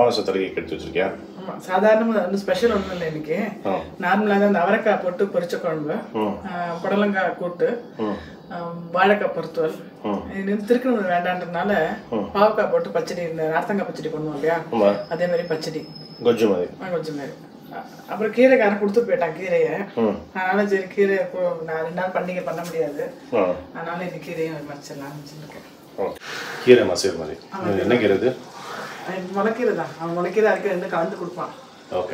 அமாவாசை தலைக்கு எடுத்து வச்சிருக்கியா ஆமா சாதாரணமாக வந்து ஸ்பெஷல் ஒன்றும் இல்லை இன்னைக்கு ஆ நார்மலாக தான் இந்த அவரைக்காய் போட்டு பொரிச்ச குழம்பு ம். ஆ, புடலங்காய் கூட்டு ம் ஆ, வாழைக்காய் பொறுத்தவல் ம். இது திருக்கணும் வேண்டான்றதுனால பாவக்காய் போட்டு பச்சடி இந்த நார்த்தங்காய் பச்சடி பண்ணுவோம் இல்லையா ஆமாம் அதே மாதிரி பச்சடி கொஜ்ஜு மாதிரி ஆ, கொஞ்சம் மாதிரி அ- அப்புறம் கீரைக்காரன் கொடுத்து போயிட்டான் கீரையை ம் அதனால சரி கீரை இப்போ நான் ரெண்டு நாள் பண்டிகை பண்ண முடியாது ஆ அதனால இந்த கீரையும் வச்சிடலாம்னு வச்சுருக்கேன் ஓகே கீரை மசியல் மாதிரி இது என்ன கீரை இது முளைக்கீரை தான் அவன் முளைக்கீரை அதுக்கு ரெண்டு கலந்து கொடுப்பான் ஓகே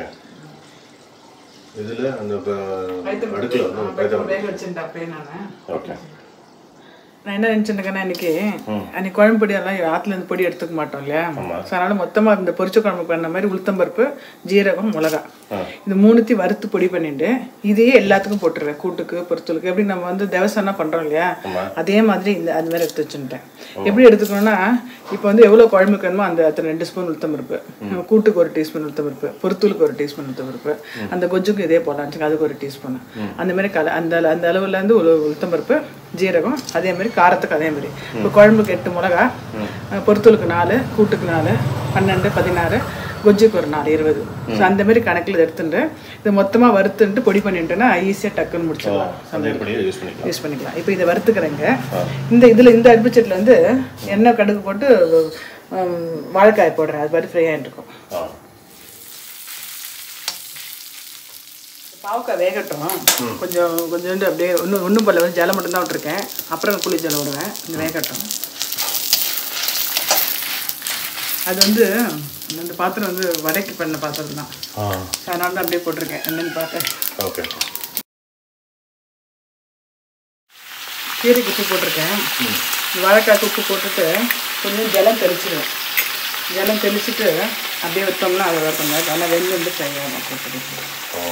இதில் அந்த வயிற்று அடுக்கில் வந்து வயிற்று வேக வச்சுருந்தேன் அப்பயே நான் ஓகே நான் என்ன நினச்சிருக்கேன்னா இன்னைக்கு அன்னைக்கு குழம்பு பொடி எல்லாம் ஆற்றுல இருந்து பொடி எடுத்துக்க மாட்டோம் இல்லையா ஸோ அதனால மொத்தமாக இந்த பொரிச்ச குழம்பு பண்ண மாதிரி உளுத்தம்பருப்பு ஜீரகம் மிளகா இது மூணுத்தையும் வறுத்து பொடி பண்ணிட்டு இதையே எல்லாத்துக்கும் போட்டுருவேன் கூட்டுக்கு பொருத்தலுக்கு எப்படி நம்ம வந்து தேவசானா பண்ணுறோம் இல்லையா அதே மாதிரி இந்த அது மாதிரி எடுத்து வச்சுட்டேன் எப்படி எடுத்துக்கணும்னா இப்போ வந்து எவ்வளோ குழம்புக்கு வேணுமோ அந்த அத்தனை ரெண்டு ஸ்பூன் உளுத்தம்பருப்பு நம்ம கூட்டுக்கு ஒரு டீஸ்பூன் உளுத்தம்பருப்பு பொருத்தலுக்கு ஒரு டீஸ்பூன் உளுத்தம்பருப்பு அந்த கொஜ்ஜுக்கு இதே போடலாம் வச்சுக்கோங்க, அதுக்கு ஒரு டீஸ்பூன் அந்த மாதிரி கல அந்த அந்த அளவுல இருந்து ஒரு உளுத்தம்பருப்பு ஜீரகம் அதே மாதிரி காரத்துக்கு அதே மாதிரி இப்போ குழம்புக்கு எட்டு மிளகா அஹ் பொருத்தலுக்கு நாலு கூட்டுக்கு நாலு பன்னெண்டு பதினாறு கொஜ்ஜுக்கு ஒரு நாலு இருபது ஸோ அந்த மாதிரி கணக்கில் எடுத்துட்டு இது மொத்தமாக வறுத்துன்ட்டு பொடி பண்ணிட்டோன்னா ஈஸியாக டக்குன்னு முடிச்சிடலாம் அந்த இப்படியே யூஸ் பண்ணிக்கலாம் யூஸ் பண்ணிக்கலாம் இப்போ இதை வறுத்துக்கிறேங்க இந்த இதில் இந்த அடுப்புச்சட்டில் வந்து எண்ணெய் கடுகு போட்டு ஹம், வாழைக்காய் போடுறேன் அது மாதிரி ஃப்ரை ஆகிட்டு இருக்கும் ஆ பாவக்காய் வேகட்டும் கொஞ்சம் கொஞ்சோண்டு அப்படியே ஒன்றும் ஒன்றும் போடல வந்து ஜலம் மட்டும்தான் விட்டுருக்கேன் அப்புறம் புளி ஜலம் விடுவேன் இந்த வேகட்டும் அது வந்து இந்த பாத்திரம் வந்து வடைக்கு பண்ண பாத்திரம் தான் ஆ அதனால தான் அப்படியே போட்டிருக்கேன் என்னன்னு பார்த்தேன் ஓகே கீரைக்கு உப்பு போட்டிருக்கேன் இந்த வாழைக்காய்க்கு உப்பு போட்டுட்டு கொஞ்சம் ஜலம் தெளிச்சிடுவேன் ஜலம் தெளிச்சிட்டு அப்படியே வச்சோம்னா அது வரணும் ஆனால் வெள்ளம் வந்து ஃப்ரை ஆகும் அப்படி ஓ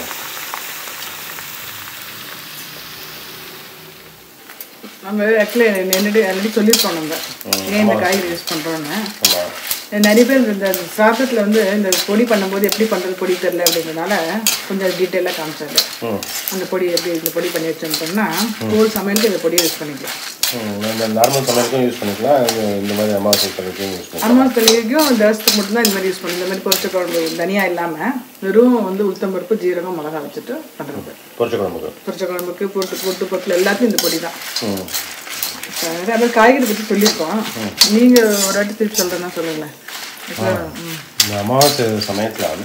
நம்ம ஆக்சுவலி என்னடி ஆல்ரெடி சொல்லியிருக்கோம் நம்ம ஏன் இந்த காய்கறி யூஸ் பண்ணுறோன்னு ஆமாம் நிறைய பேர் இந்த சாதத்தில் வந்து இந்த பொடி பண்ணும்போது எப்படி பண்ணுறது பொடி தெரில அப்படிங்கிறதுனால கொஞ்சம் டீட்டெயிலாக காமிச்சாரு ம் அந்த பொடி எப்படி இந்த பொடி பண்ணி வச்சோம்னா ஹோல் சமையலுக்கு இந்த பொடியை யூஸ் பண்ணிக்கலாம் ம், இந்த நார்மல் சமையலுக்கும் யூஸ் பண்ணிக்கலாம் இது இந்த மாதிரி அமாவாசை சமையலுக்கும் யூஸ் பண்ணிக்கலாம் அம்மா தலைக்கும் தசத்துக்கு மட்டும்தான் இந்த மாதிரி யூஸ் பண்ணணும் இந்த மாதிரி பொரிச்ச குழம்பு தனியாக இல்லாமல் வெறும் வந்து உளுத்தம்பருப்பு ஜீரகம் மிளகா வச்சுட்டு பண்ணுறது பொரிச்ச குழம்புக்கு பொரிச்ச குழம்புக்கு போட்டு போட்டு பொருட்கள் எல்லாத்தையும் இந்த பொடி தான் ம் நிறைய பேர் காய்கறி பற்றி சொல்லியிருக்கோம் நீங்கள் ஒரு வாட்டி திருப்பி சொல்கிறேன்னா சொல்லுங்களேன் இப்போ, ம் இந்த அமாவாசை சமயத்தில்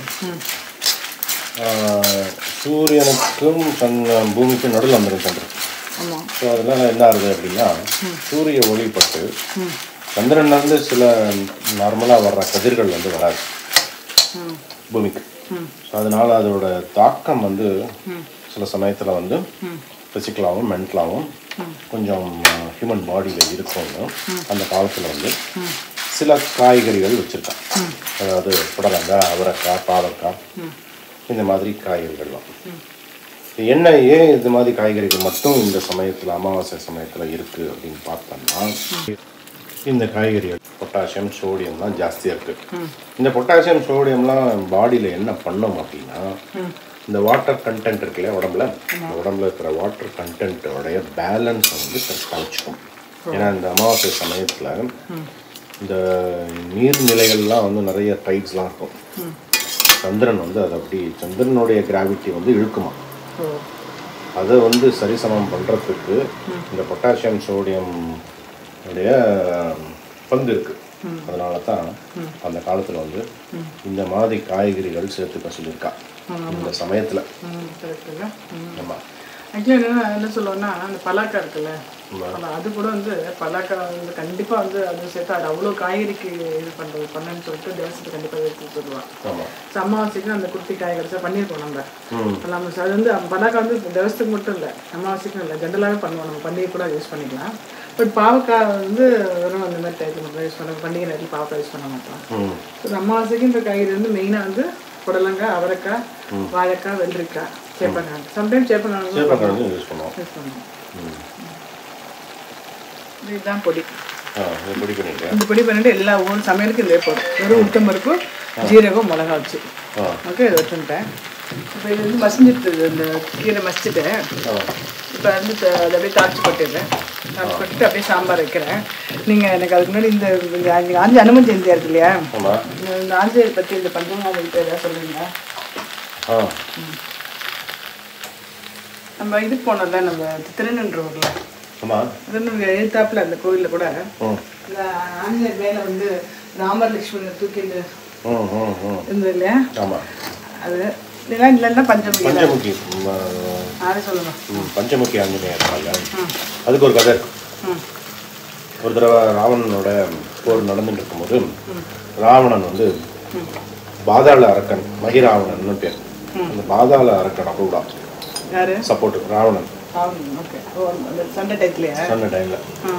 சூரியனுக்கும் சன் பூமிக்கும் நடுவில் வந்துடும் சந்திரன் ஆமாம் ஸோ அதனால என்ன ஆகுது அப்படின்னா சூரிய ஒளிப்பட்டு சந்திரன்லேருந்து சில நார்மலாக வர்ற கதிர்கள் வந்து வராது ம் பூமிக்கு ஸோ அதனால அதோட தாக்கம் வந்து சில சமயத்தில் வந்து ஃபிசிக்கலாகவும் மென்டலாகவும் கொஞ்சம் ஹியூமன் பாடியில் இருக்கும்னு அந்த காலத்தில் வந்து சில காய்கறிகள் வச்சுருக்கான் அதாவது புடலங்காய் அவரைக்காய் பாவக்காய் இந்த மாதிரி காய்கறிகள்லாம் இது என்ன ஏன் இது மாதிரி காய்கறிகள் மட்டும் இந்த சமயத்தில் அமாவாசை சமயத்தில் இருக்குது அப்படின்னு பார்த்தோம்னா இந்த காய்கறிகள் பொட்டாசியம் சோடியம்லாம் ஜாஸ்தியாக இருக்குது இந்த பொட்டாசியம் சோடியம்லாம் பாடியில் என்ன பண்ணும் அப்படின்னா இந்த வாட்டர் கண்டென்ட் இருக்குல்ல உடம்புல இந்த உடம்புல இருக்கிற வாட்டர் கண்டென்ட்டோடைய பேலன்ஸை வந்து கரெக்டாக வச்சுக்கும் ஏன்னா இந்த அமாவாசை சமயத்தில் இந்த நீர்நிலைகள்லாம் வந்து நிறைய டைட்ஸ்லாம் இருக்கும் சந்திரன் வந்து அது அப்படி சந்திரனுடைய கிராவிட்டி வந்து இழுக்குமா ஓ அதை வந்து சரிசமம் பண்ணுறதுக்கு இந்த பொட்டாசியம் சோடியம் உடைய பங்கு இருக்கு அதனால தான் அந்த காலத்தில் வந்து இந்த மாதிரி காய்கறிகள் சேர்த்துக்க சொல்லியிருக்கா இந்த சமயத்தில் ம் கரெக்டுங்க ம் ஆமாம் ஆக்சுவலி என்னன்னா என்ன சொல்லுவோம்னா அந்த பலாக்காய் இருக்குல்ல பலா அது கூட வந்து பலாக்காய் வந்து கண்டிப்பாக வந்து அது சேர்த்து அது அவ்வளோ காய்கறிக்கு இது பண்ணுறது பண்ணுன்னு சொல்லிட்டு தேவசத்துக்கு கண்டிப்பாக எடுத்து சொல்லுவாள் ஆமாம் ஸோ அமாவாசைக்கு அந்த குட்டி காய் கிடச்சா பண்ணியிருக்கோம் நம்ம ம் இப்போ நம்ம அது வந்து பலாக்காய் வந்து தேவசத்துக்கு மட்டும் இல்லை அமாவாசைக்கும் இல்லை ஜென்ரலாகவே பண்ணுவோம் நம்ம பண்டிகை கூட யூஸ் பண்ணிக்கலாம் பட் பாவக்காய் வந்து வெறும் அந்த மாதிரி டைத்தில் மட்டும் யூஸ் பண்ண பண்டிகை நேரத்தில் பாவக்காய் யூஸ் பண்ண மாட்டோம் ம் ஸோ அமாவாசைக்கு இந்த காய்கறி வந்து மெயினாக வந்து புடலங்காய் அவரைக்காய் வாழைக்காய் வெள்ளரிக்காய் சேப்பங்காய் சம்டைம் சேப்பங்காய் சேப்பக்கிழங்கு யூஸ் பண்ணுவோம் யூஸ் பண்ணுவோம் ம் இதுதான் பொடி ஆ இதை பொடி பண்ணிட்டேன் இந்த பொடி பண்ணிட்டு எல்லா ஒவ்வொரு சமையலுக்கும் இதே போடும் வெறும் உளுத்தம்பருப்பு ஜீரகம் மிளகா வச்சு ஆ ஓகே இதை வச்சுட்டேன் இப்போ இது வந்து மசிஞ்சிட்டு இந்த கீரை மசிச்சுட்டு ஆ இப்போ வந்து த- அதை அப்படியே தாளிச்சு கொட்டிடுறேன் தாளிச்சு கொட்டிட்டு அப்படியே சாம்பார் வைக்கிறேன் நீங்கள் எனக்கு அதுக்கு முன்னாடி இந்த இந்த அஞ்சு அஞ்சு அனுமன் ஜெயந்தியா இருக்கு இல்லையா ஆமாம் இந்த இந்த ஆஞ்சநேயர் பற்றி இந்த பஞ்சமாக ஏதாவது சொல்லுங்க ஆ நம்ம இதுக்கு போனோம்ல நம்ம திருநன்றூரில் ஆமாம் திருநெல்வேலி எழுத்தாப்புல அந்த கோயிலில் கூட ம் இந்த ஆஞ்சநேயர் மேலே வந்து ராமர் லட்சுமணர் தூக்கிட்டு ம் ம் ம் இருந்தது இல்லையா ஆமாம் அது இதெல்லாம் இல்லைன்னா பஞ்சமுகி தான். பஞ்சமுகி ம், அதை சொல்லுங்க ம், பஞ்சமுகி ஆஞ்சநேயர் இருக்காங்க அதுக்கு ஒரு கதை இருக்கு ம் ஒரு தடவை ராவணனோட போர் நடந்துட்டு இருக்கும்போது ராவணன் வந்து பாதாள அரக்கன் மகிராவணன் பேர் அந்த பாதாள அரக்கன் கூட யாரு சப்போர்ட் ராவணன் ஓகே ஓ அந்த சண்டை டயத்துலையா சொன்ன டைமில் ஆ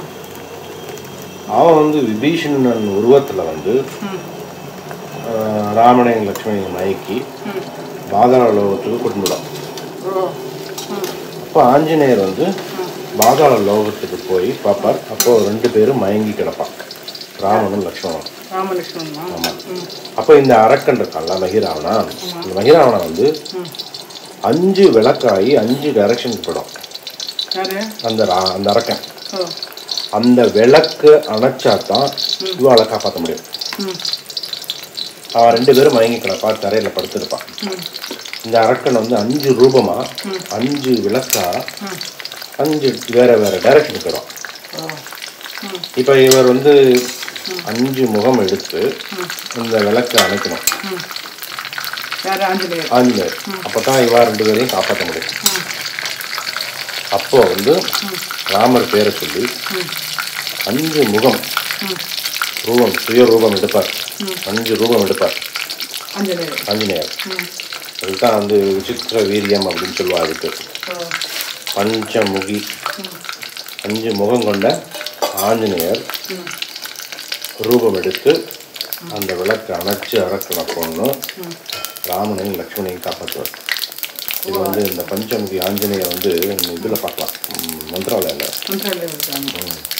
அவன் வந்து விபீஷணன் உருவத்தில் வந்து ம் ஆஹ், ராமனையும் லக்ஷ்மணையும் மயக்கி ம் பாதாள லோகத்துக்கு கொண்டு விடும் ஓ ம் அப்போ ஆஞ்சநேயர் வந்து பாதாள லோகத்துக்கு போய் பார்ப்பார் அப்போ ரெண்டு பேரும் மயங்கி கிடப்பான் ராமனும் லக்ஷ்மணனும் ராமலட்சுமணா ம் அப்போ இந்த அரக்கன் இருக்கான்ல மகிராவணா இந்த மகிராவணா வந்து அஞ்சு விளக்காயி அஞ்சு டைரக்ஷனுக்கு போயிடும் யாரு அந்த ரா- அந்த அரக்கன் ஓ அந்த விளக்கு அணைச்சா தான் இவாளை காப்பாற்ற முடியும் ம் அவன் ரெண்டு பேரும் மயங்கி கிடப்பா தரையில் படுத்திருப்பான் ம் இந்த அரக்கன் வந்து அஞ்சு ரூபமா அஞ்சு விளக்கா அஞ்சு வேற வேற டைரக்ஷனுக்கு போயிடும் ஓ ம் இப்போ இவர் வந்து அஞ்சு முகம் எடுத்து இந்த விளக்கை அணைக்கணும் ம் யாரு ஆஞ்சநேயர் ஆஞ்சநேயர் அப்போ தான் இவா ரெண்டு பேரையும் காப்பாற்ற முடியும் ம் அப்போ வந்து ராமர் பேரை சொல்லி அஞ்சு முகம் ம் ரூபம் சுய ரூபம் எடுப்பார் அஞ்சு ரூபம் எடுப்பார் ஆஞ்சநேயர் ஆஞ்சநேயர் ம் அதுதான் வந்து விசித்திர வீரியம் அப்படின்னு சொல்லுவா அதுக்கு ஓ பஞ்சமுகி அஞ்சு முகம் கொண்ட ஆஞ்சநேயர் ம் ரூபம் எடுத்து அந்த விளக்கை அணைச்சு அரக்கனை பொண்ணு ராமனையும் லக்ஷ்மணையும் காப்பாற்றுவார் இது வந்து இந்த பஞ்சமுகி ஆஞ்சநேயர் வந்து இதில் பார்க்கலாம் ம், மந்திராலயத்தில் மந்திராலயம் இருக்காங்க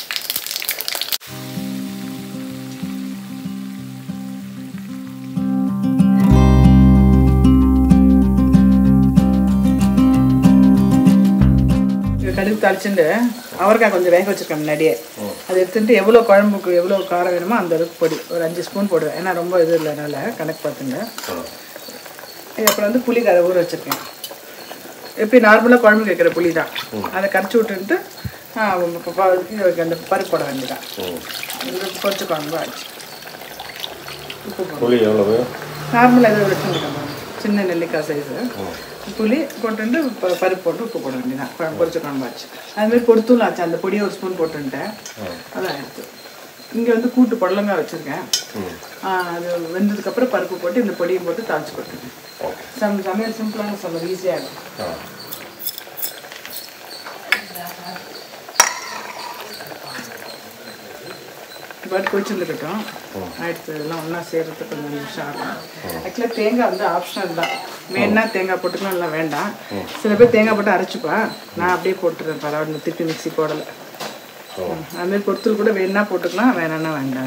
இது கடுகு தாளிச்சுட்டு அவரைக்காய் கொஞ்சம் வேக வச்சிருக்கேன் முன்னாடியே அதை எடுத்துட்டு எவ்வளோ குழம்புக்கு எவ்வளோ காரம் வேணுமோ அந்த அளவுக்கு பொடி ஒரு அஞ்சு ஸ்பூன் போடுவேன் ஏன்னா ரொம்ப இது இல்லைனால கணக்கு பார்த்துங்க இது அப்புறம் வந்து புளி கரை ஊற வச்சுருக்கேன் எப்படி நார்மலாக குழம்பு வைக்கிற புளி தான் அதை கரைச்சி விட்டுட்டு ஆ, ப- ப- இதுக்கு அந்த பருப்பு போட வேண்டியதான் இது பொரிச்ச குழம்பு ஆச்சு உப்பு போடும் புளி எவ்வளவு நார்மலாக இதை வச்சுருக்கேன் சின்ன நெல்லிக்காய் சைஸு புளி போட்டுட்டு ப- பருப்பு போட்டு உப்பு போட வேண்டியதான் குழம்பு பொரிச்ச குழம்பு ஆச்சு அதுமாதிரி பொறுத்தும் ஆச்சு அந்த பொடியை ஒரு ஸ்பூன் போட்டுன்ட்டேன் அதான் ஆயிடுச்சு இங்கே வந்து கூட்டு புடலங்காய் வச்சுருக்கேன் அது வெந்ததுக்கப்புறம் பருப்பு போட்டு இந்த பொடியை போட்டு தாளிச்சு போட்டுருக்கேன் ஓகே சம் சமையல் சிம்பிளான சமையல் ஈஸியாக இருக்கும் ஆ பட் கொதிச்சுருக்கட்டும் ஆயிடுச்சு இதெல்லாம் ஒன்றா சேர்றதுக்கு கொஞ்சம் நிமிஷம் ஆகும் ஆக்சுவலாக தேங்காய் வந்து ஆப்ஷனல் தான் வேணா தேங்காய் போட்டுக்கலாம் இல்லை வேண்டாம் சில பேர் தேங்காய் போட்டு அரைச்சிப்பா நான் அப்படியே போட்டுறேன் பரவாயில்ல திருப்பி மிக்ஸி போடலை ஓ அதுமாதிரி பொருத்தல் கூட வேணா போட்டுக்கலாம் வேணான்னா வேண்டாம்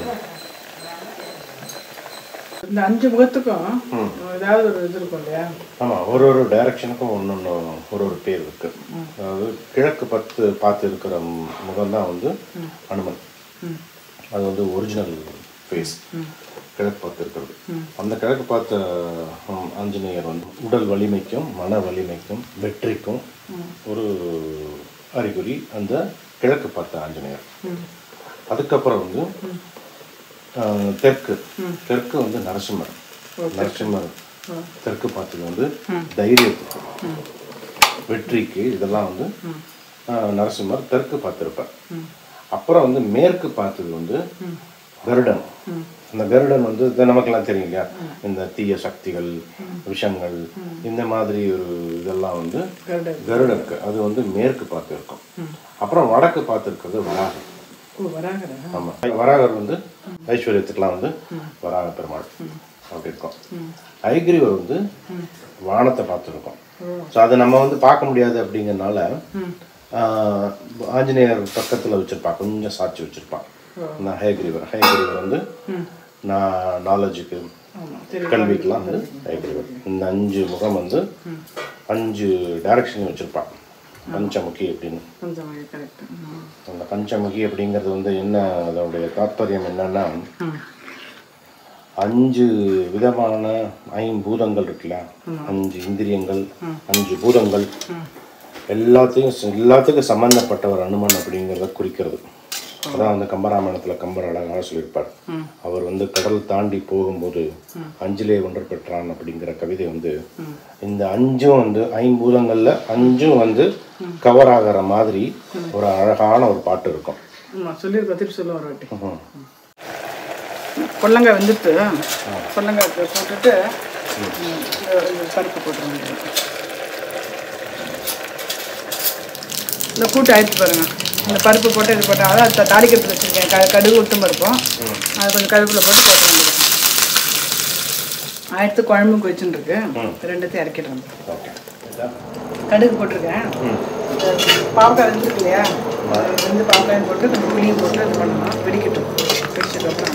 இந்த அஞ்சு முகத்துக்கும் ஏதாவது ஒரு இது இருக்கும் இல்லையா ஆமாம் ஒரு ஒரு டைரக்ஷனுக்கும் ஒன்று ஒன்று ஒரு ஒரு பேர் இருக்கு அதாவது கிழக்கு பத்து பார்த்து இருக்கிற முகம் தான் வந்து அனுமன் அது வந்து ஒரிஜினல் ஃபேஸ் கிழக்கு பார்த்து இருக்கிறது அந்த கிழக்கு பார்த்த ஹம், ஆஞ்சநேயர் வந்து உடல் வலிமைக்கும் மன வலிமைக்கும் வெற்றிக்கும் ஒரு அறிகுறி அந்த கிழக்கு பார்த்த ஆஞ்சநேயர் அதுக்கப்புறம் வந்து ஆஹ், தெற்கு தெற்கு வந்து நரசிம்மர் நரசிம்மர் தெற்கு பார்த்தது வந்து தைரியத்துக்கு வெற்றிக்கு இதெல்லாம் வந்து ஆஹ், நரசிம்மர் தெற்கு பார்த்துருப்பார் அப்புறம் வந்து மேற்கு பார்த்தது வந்து கருடன் அந்த கருடன் வந்து இது நமக்கெல்லாம் தெரியும் இல்லையா இந்த தீய சக்திகள் விஷங்கள் இந்த மாதிரி ஒரு இதெல்லாம் வந்து கருடன். கருடனுக்கு அது வந்து மேற்கு பார்த்து இருக்கும் அப்புறம் வடக்கு பார்த்து இருக்கிறது வராகர் ஓ வராங்கடா ஆமா வராகர் வந்து ஐஸ்வர்யத்துக்கெல்லாம் வந்து வராக பெருமாள் அப்படி இருக்கும் ஐகிரிவர் வந்து வானத்தை பார்த்துருக்கோம் ஸோ அதை நம்ம வந்து பார்க்க முடியாது அப்படிங்கறனால ஆஹ், ஆஞ்சநேயர் பக்கத்துல வச்சிருப்பா கொஞ்சம் சாட்சி வச்சிருப்பான் நான் ஹயகிரிவர் ஹயகிரிவர் வந்து நான் நாலேஜுக்கு ஆமாம் சரி கல்விக்கெல்லாம் வந்து ஹயகிரிவர் இந்த அஞ்சு முகம் வந்து அஞ்சு டைரக்ஷன் வச்சிருப்பான் பஞ்சமுகி அப்படின்னு கொஞ்சம் கரெக்ட் அந்த பஞ்சமுகி அப்படிங்கிறது வந்து என்ன அதோடைய தாத்பரியம் என்னன்னா அஞ்சு விதமான ஐம்பூதங்கள் இருக்குல்ல அஞ்சு இந்திரியங்கள் அஞ்சு பூதங்கள் எல்லாத்தையும் ச- எல்லாத்துக்கும் சம்பந்தப்பட்ட ஒரு அனுமன் அப்படிங்கிறத குறிக்கிறது அதான் வந்து கம்பராமாயணத்தில் கம்பர் அழகாக சொல்லியிருப்பார் அவர் வந்து கடல் தாண்டி போகும்போது அஞ்சிலே ஒன்று பெற்றான் அப்படிங்கிற கவிதை வந்து இந்த அஞ்சும் வந்து ஐம்பூதங்களில் அஞ்சும் வந்து கவர் ஆகிற மாதிரி ஒரு அழகான ஒரு பாட்டு இருக்கும் ஆமாம் சொல்லியிருக்கோம் திருப்பி சொல்லுவோம் ஒரு வாட்டி ம்ஹும். கொல்லங்காய் வெந்துட்டு கொல்லங்காய் போட்டுட்டு ம், இந்த இந்த பருப்பு போட்டுருங்க இந்த கூட்டு ஆயிடுச்சு பாருங்க இந்த பருப்பு போட்டு இது போட்டு அதான் த- தாளிக்கிறதுக்கு வச்சுருக்கேன் க கடுகு உளுத்தம் பருப்பும் அது கொஞ்சம் கருவேப்பிலை போட்டு போட்டு வந்துருக்கேன் ஆயிரத்து குழம்புக்கு வச்சுருக்கு ரெண்டுத்தையும் இறக்கிடுறேன் ஓகே கடுகு போட்டிருக்கேன் இந்த பாவக்காய் வெந்திருக்கு இல்லையா வெந்து பாவக்காயும் போட்டு கொஞ்சம் புளியும் போட்டு இது பண்ணணும் வெடிக்கட்டும் வெடிச்சதுக்கப்புறம்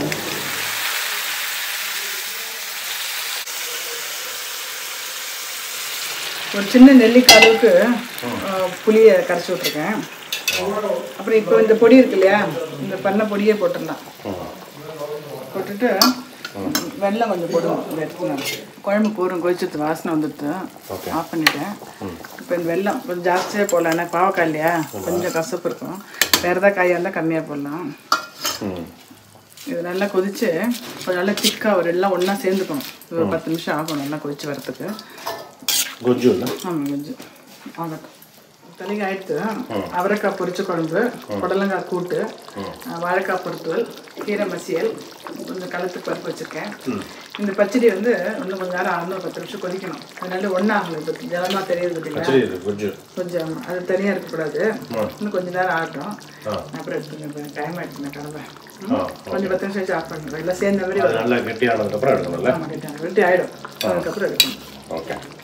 ஒரு சின்ன நெல்லிக்காய் அளவுக்கு அஹ், புளியை கரைச்சி விட்ருக்கேன் அப்புறம் இப்போ இந்த பொடி இருக்கு இல்லையா இந்த பண்ண பொடியே போட்டுடலாம் போட்டுட்டு வெல்லம் கொஞ்சம் போடுவோம் இந்த இடத்துல குழம்பு போடும் கொதிச்சது வாசனை வந்துடுது ஆஃப் பண்ணிட்டேன் இப்போ இந்த வெல்லம் கொஞ்சம் ஜாஸ்தியாக போடலாம் ஏன்னா பாவக்காய் இல்லையா கொஞ்சம் கசப்பு இருக்கும் வேறு ஏதாவது காயாக இருந்தால் கம்மியாக போடலாம் ம் இது நல்லா கொதிச்சு கொஞ்சம் நல்லா திக்காக ஒரு எல்லாம் ஒன்றா சேர்ந்துக்கணும் இது ஒரு பத்து நிமிஷம் ஆகும் நல்லா கொதிச்சு வரத்துக்கு குஜ்ஜு இல்லை ஆமாம் கொஞ்சம் ஆகட்டும் தலைக்கு ஆயிடுத்து அவரைக்காய் பொரிச்ச குழம்பு புடலங்காய் கூட்டு அஹ், வாழைக்காய் பொருத்துவல் கீரை மசியல் கொஞ்சம் கலத்து பருப்பு வச்சுருக்கேன் இந்த பச்சடி வந்து இன்னும் கொஞ்சம் நேரம் ஆகணும் ஒரு பத்து நிமிஷம் கொதிக்கணும் அதனால ஒன்றாகணும் இப்போ ஜலமாக தெரியுது பார்த்தீங்களா சரி இது குஜ்ஜு கொஞ்சம் அது தனியாக இருக்கக்கூடாது இன்னும் கொஞ்சம் நேரம் ஆகட்டும் அப்புறம் எடுத்துங்க டைம் ஆகிடுச்சு நான் கிளம்புறேன் ம்? ஆ கொஞ்சம் பத்து நிமிஷம் வச்சு ஆஃப் பண்ணுறேன் எல்லாம் சேர்ந்த மாதிரி அது நல்லா கெட்டியானதுக்கப்புறம் எடுக்கணும்ல ஆமாம் வெட்டி ஆகிடும் அதுக்கப்புறம் எடுக்கணும் ஓகே